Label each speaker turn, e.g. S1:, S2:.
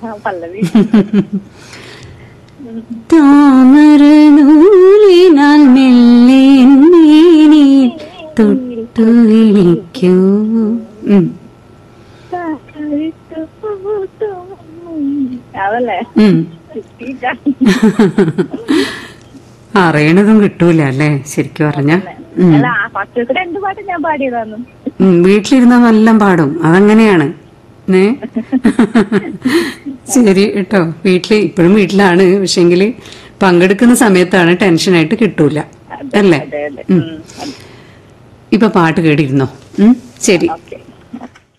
S1: പല്ലവി
S2: താമര നൂലിനാൽ മെല്ലെ മേനി തൊട്ടു വിളിക്കൂ ഉം,
S1: അതല്ലേ
S2: ഉം.
S1: കിട്ടിയില്ല.
S2: അറിയണതും കിട്ടൂല അല്ലേ ശരിക്കും പറഞ്ഞ
S1: അല്ല ആ ഫസ്റ്റത്തെ രണ്ട് പാട്ട് ഞാൻ പാടിയതാന്നു
S2: വീട്ടിലിരുന്ന നല്ല പാടും അതങ്ങനെയാണ് ഏ ശരി കേട്ടോ വീട്ടില് ഇപ്പോഴും വീട്ടിലാണ് പക്ഷെങ്കില് പങ്കെടുക്കുന്ന സമയത്താണ് ടെൻഷനായിട്ട് കിട്ടൂല അല്ലേ
S1: അതെ അതെ
S2: ഉം.
S1: ഉം.
S2: ഇപ്പൊ പാട്ട് കേട്ടിരുന്നോ ഉം ശരി
S1: ഓക്കെ